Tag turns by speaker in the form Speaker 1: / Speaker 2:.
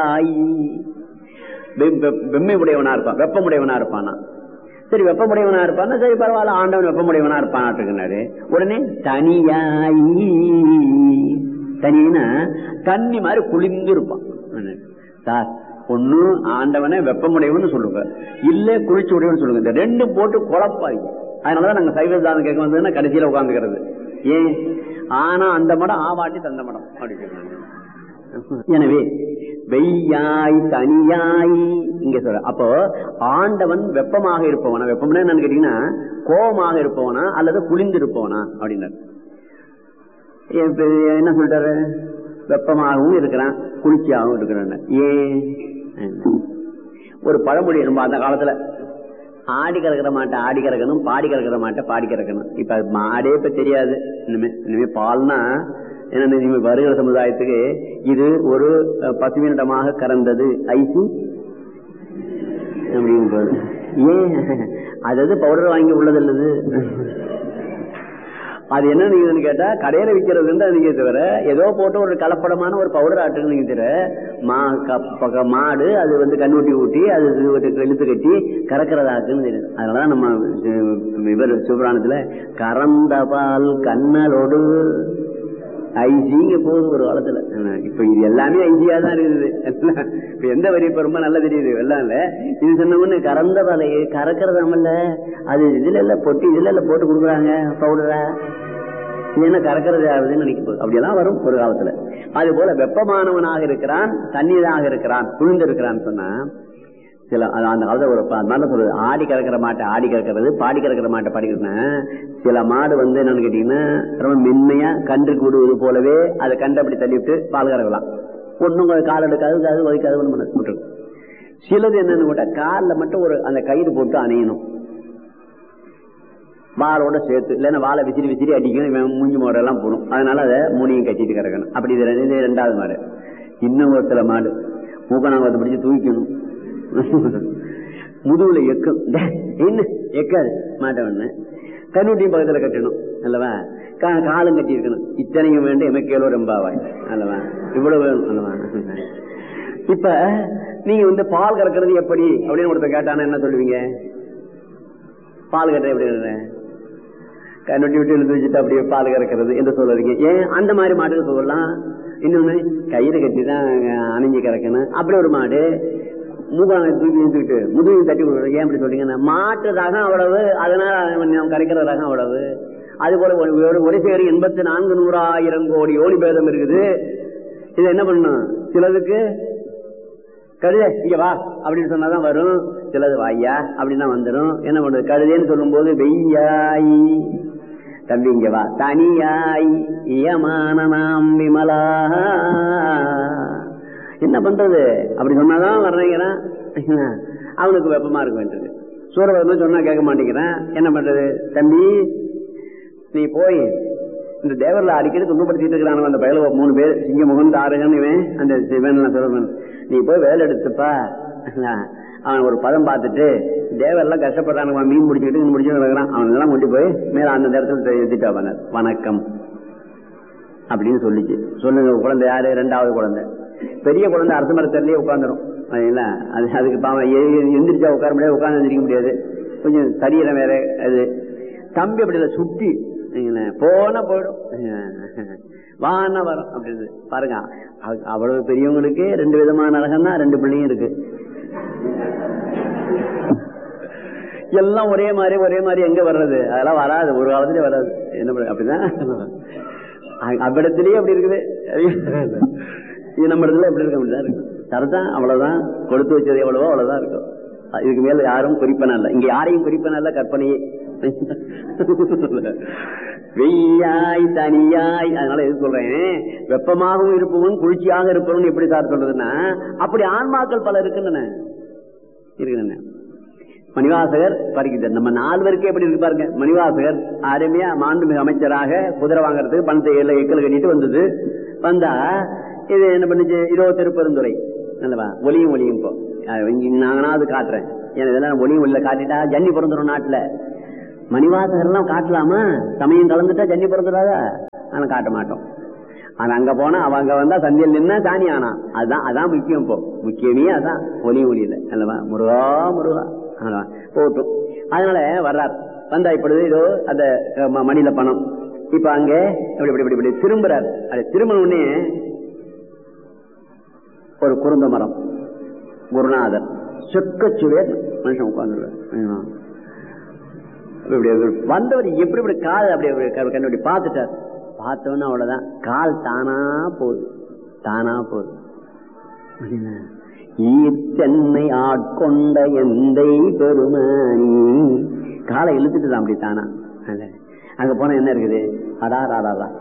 Speaker 1: வெ- வெ- வெம்மை உடையவனா இருப்பான் வெப்பமுடையவனா இருப்பானா சரி வெப்பமுடையவனா இருப்பானா சரி பரவாயில்ல ஆண்டவன் வெப்பமுடையவனா இருப்பானாட்டுக்குனாரு உடனே தனியாயி தனினா தண்ணி மாதிரி குளிர்ந்து இருப்பான் சார் ஒண்ணு ஆண்டவனை வெப்பமுடையவன் சொல்லுங்க இல்ல குளிச்சு உடையவன் சொல்லுங்க இந்த ரெண்டும் போட்டு குழப்பாங்க அதனாலதான் நாங்க சைவ தானம் கேட்க வந்ததுன்னா கடைசியில உட்காந்துக்கிறது ஏன் ஆனா அந்த மடம் ஆவாட்டி தந்த மடம் அப்படி சொல்றாங்க எனவே வெய்யாய் தனியாய் இங்க சொல்ற அப்போ ஆண்டவன் வெப்பமாக இருப்பவனா வெப்பம்னா என்னன்னு கேட்டீங்கன்னா கோபமாக இருப்பவனா அல்லது குளிந்து இருப்பவனா அப்படின்னாரு இப்ப என்ன சொல்றாரு வெப்பமாகவும் இருக்கிறான் குளிர்ச்சியாகவும் இருக்கிறான் ஏன் ஒரு பழமொழி நம்ம அந்த காலத்துல ஆடி கறக்கிற மாட்டை ஆடி கறக்கணும் பாடி கறக்கிற மாட்டை பாடி கறக்கணும் இப்ப அது மாடே இப்ப தெரியாது இனிமே இனிமே பால்னா என்ன இனிமே வருகிற சமுதாயத்துக்கு இது ஒரு அஹ், பசுவினிடமாக கறந்தது ஐசி அப்படின்னு போகுது. ஏன் அது பவுடர் வாங்கி உள்ளது இல்லது அது என்ன நீங்க கேட்டா கடையில விக்கிறதுன்னு நீங்க தவிர ஏதோ போட்டு ஒரு கலப்படமான ஒரு பவுடர் ஆட்டுன்னு நீங்க தவிர மா க- பக- மாடு அது வந்து கண்ணுட்டி ஊட்டி அது இது ஒரு இழுத்து கட்டி கறக்கிறதாக்குன்னு தெரியுது அதனாலதான் நம்ம சி- இவர் சிவபுராணத்துல கறந்த பால் கண்ணலோடு ஐசிங்க போகுது ஒரு காலத்துல என்ன, இப்ப இது எல்லாமே ஐசியா தான் இருக்குது எல்லாம் இப்ப எந்த வரி இப்ப ரொம்ப நல்லா தெரியுது எல்லாம் இல்ல இது சொன்ன கறந்த பாலையை கறக்கிறதாமல்ல அது இதுல இல்ல பொட்டி இதுல இல்ல போட்டு கொடுக்குறாங்க பவுடரா இது என்ன கறக்கிறது ஆகுதுன்னு நினைக்க போகுது அப்படியெல்லாம் வரும் ஒரு காலத்துல அது போல வெப்பமானவனாக இருக்கிறான் தண்ணீராக இருக்கிறான் குளிர்ந்து இருக்கிறான்னு சொன்னா சில அது அந்த காலத்துல ஒரு ப- அது மாதிரிலாம் சொல்றது ஆடி கறக்கிற மாட்டை ஆடி கறக்கிறது பாடி கறக்கிற மாட்டை பாடி கறக்குறதுன்னா சில மாடு வந்து என்னன்னு கேட்டீங்கன்னா ரொம்ப மென்மையா கன்றுக்கு விடுவது போலவே அதை கண்டு அப்படி தள்ளி விட்டு பால் கறக்கலாம் ஒண்ணும் கால் எடுக்காது அது வலிக்காது ஒண்ணும் பண்ண விட்டுரும் சிலது என்னன்னு கேட்டா காலில் மட்டும் ஒரு அந்த கயிறு போட்டு அணையணும் வாளோட சேர்த்து இல்லைன்னா வாழை விசிறி விசிறி அடிக்கும் இவன் மூஞ்சி மோடெல்லாம் போடும் அதனால அதை மூணியும் கட்டிட்டு கிடக்கணும் அப்படி இது ரெண்டு- இது ரெண்டாவது மாடு இன்னும் ஒரு சில மாடு மூக்கணாங்கத்தை பிடிச்சு தூக்கணும் முதுகுல எக்கும் டே, என்ன எக்காது மாட்டவன்னு கண்ணுட்டியும் பக்கத்துல கட்டணும் அல்லவா கா- காலும் கட்டி இருக்கணும் இத்தனையும் வேண்டும் எமக்கேலோ ரெம்பாவாய் அல்லவா இவ்வளவு வேணும் அல்லவா இப்ப நீங்க வந்து பால் கறக்கிறது எப்படி அப்படின்னு ஒருத்தர் கேட்டானா என்ன சொல்லுவீங்க பால் கட்டுற எப்படி கட்டுறேன் கண்ணுட்டி விட்டு இழுத்து வச்சுட்டு அப்படியே பால் கறக்கிறது என்று சொல்றீங்க ஏன் அந்த மாதிரி மாடுகள் சொல்லலாம் இன்னொன்னு கயிறு கட்டி தான் அணைஞ்சு கறக்கணும் அப்படி ஒரு மாடு மூக்காங்க தூக்கி இழுத்துக்கிட்டு முதுகையும் தட்டி கொடுக்குறது ஏன் அப்படி சொல்றீங்கன்னா மாட்டு ரகம் அவ்வளவு அதனால நம்ம கரைக்கிற ரகம் அவ்வளவு அது போல ஒரு- ஒரு- ஒரு சேரி எண்பத்தி நான்கு நூறாயிரம் கோடி ஓடி பேதம் இருக்குது இதை என்ன பண்ணணும் சிலதுக்கு கழுதை இங்க வா அப்படின்னு சொன்னாதான் வரும் சிலது வாய்யா அப்படின்னா வந்துடும் என்ன பண்றது கழுதைன்னு சொல்லும்போது வெய்யாய் தம்பி இங்க வா தனியாய் இயமான நாம் விமலா என்ன பண்றது அப்படி சொன்னாதான் வர்றேங்கிறான் அவனுக்கு வெப்பமா இருக்க வேண்டியது சூரபதம் சொன்னா கேட்க மாட்டேங்கிறான் என்ன பண்றது தம்பி நீ போய் இந்த தேவரில் அடிக்கடி துன்பப்படுத்திட்டு இருக்கிறான் அந்த பயல மூணு பேர் சிங்கமுகன் தாரகன் இவன் அந்த சிவன் சொல்றவன் நீ போய் வேலை எடுத்துப்பா அவன் ஒரு பதம் பார்த்துட்டு தேவரெல்லாம் கஷ்டப்படுறானுங்க மீன் முடிச்சுக்கிட்டு மீன் முடிச்சுட்டு இருக்கிறான் அவன் எல்லாம் கொண்டு போய் மேல அந்த இடத்துல எழுதிட்டு அவனர் வணக்கம் அப்படின்னு சொல்லிச்சு சொல்லுங்க குழந்தை யாரு ரெண்டாவது குழந்தை பெரிய குழந்தை அரச மரத்திலேயே உட்காந்துரும் சரிங்களா அது அதுக்கு பாவம் எ- எந்திரிச்சா உட்கார முடியாது உட்கார்ந்து எந்திரிக்க முடியாது கொஞ்சம் சரீரம் வேற அது தம்பி அப்படி இல்லை சுட்டி சரிங்களா, போனா போயிடும் வான வரும் அப்படின்னு பாருங்க அவ- அவ்வளவு பெரியவங்களுக்கு ரெண்டு விதமான நரகம் தான் ரெண்டு பிள்ளையும் இருக்கு எல்லாம் ஒரே மாதிரி ஒரே மாதிரி எங்க வர்றது அதெல்லாம் வராது ஒரு காலத்திலே வராது என்ன பண்ண அப்படிதான் அ- அவ்விடத்திலேயே அப்படி இருக்குது இது நம்ம இடத்துல எப்படி இருக்க அப்படிதான் இருக்கு சரிதான் அவ்வளவுதான் கொடுத்து வச்சது எவ்வளவோ அவ்வளவுதான் இருக்கும் அ- இதுக்கு மேல யாரும் குறிப்பன இல்ல இங்க யாரையும் குறிப்பன இல்ல கற்பனையே வெய்யாய் தனியாய் அதனால எது சொல்றேன் வெப்பமாகவும் இருப்பவன் குளிர்ச்சியாக இருப்பவன் எப்படி சார் சொல்றதுன்னா அப்படி ஆன்மாக்கள் பல இருக்குன்னு இருக்குன்னு மணிவாசகர் பறிக்கிறார் நம்ம நால்வருக்கே எப்படி இருக்கு பாருங்க மணிவாசகர் அருமையா மாண்புமிகு அமைச்சராக குதிரை வாங்குறதுக்கு பணத்தை ஏழு எக்கல் கட்டிட்டு வந்தது வந்தா இது என்ன பண்ணுச்சு இதோ திருப்பெருந்துறை நல்லவா ஒலியும் ஒலியும் இப்போ அஹ் இங்க நாங்கனாவது காட்டுறேன் ஏன்னா இதெல்லாம் ஒலியும் ஒலியில காட்டிட்டா ஜன்னி பிறந்துடும் நாட்டுல மணிவாசகர் எல்லாம் காட்டலாமா சமயம் கலந்துட்டா ஜன்னி பிறந்துடாதா ஆனா காட்ட மாட்டோம் அவன் அங்க போனா அவன் அங்க வந்தா சந்தியில் நின்னா சாணி ஆனா அதுதான் அதான் முக்கியம் இப்போ முக்கியமே அதான் ஒலி ஒலியில அல்லவா முருகா முருகா அல்லவா போட்டும் அதனால வர்றார் வந்தா இப்பொழுது இதோ அந்த அஹ், ம- மணியில பணம் இப்ப அங்க இப்படி இப்படி இப்படி இப்படி திரும்புறார் அது திரும்பின உடனே ஒரு குருந்த மரம் குருநாதர் சொக்கச்சுவேர் மனுஷன் உட்கார்ந்து இப்படி வந்தவர் எப்படி இப்படி கால் அப்படி அப்படி க- கண்ணு அப்படி பார்த்துட்டார் பார்த்தவொன்னு அவ்வளவுதான் கால் தானா போகுது தானா போகுது புரியுதா? ஈர்த்தென்னை ஆட்கொண்ட எந்தை பெருமானி காலை இழுத்துட்டு தான் அப்படி தானா அல்ல. அங்க போனா என்ன இருக்குது அடா ராடா